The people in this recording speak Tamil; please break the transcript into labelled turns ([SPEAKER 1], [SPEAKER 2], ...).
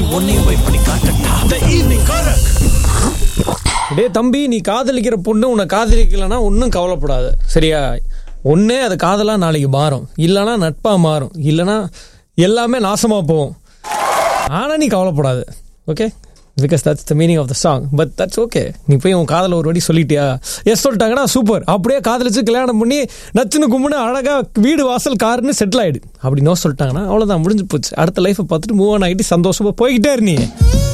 [SPEAKER 1] உன்னையும் போய் பண்ணி காட்டட்டா த ஈவினிங் காரக்
[SPEAKER 2] டேய் தம்பி நீ காதலிக்கிற பொண்ணு உன்னை காதலிக்கலைன்னா ஒன்றும் கவலைப்படாத சரியா ஒன்னே அது காதலா நாளைக்கு மாறும் இல்லைன்னா நட்பா மாறும் இல்லைன்னா எல்லாமே நாசமா போகும் ஆனா நீ கவலைப்படாத okay because that's the meaning of the song but that's okay நீ போய் உன் காதலை ஒரு வாட்டி சொல்லிட்டியா எஸ் சொல்லிட்டாங்கன்னா சூப்பர் அப்படியே காதலிச்சு கல்யாணம் பண்ணி நச்சுன்னு கும்முன்னு அழகா வீடு வாசல் காருன்னு செட்டில் ஆயிடு அப்படி நோ சொல்லிட்டாங்கன்னா அவ்வளோதான் முடிஞ்சு போச்சு அடுத்த லைஃப்பை பார்த்துட்டு மூவ் ஆன் ஆகிட்டு சந்தோஷமா போய்கிட்டே இரு நீ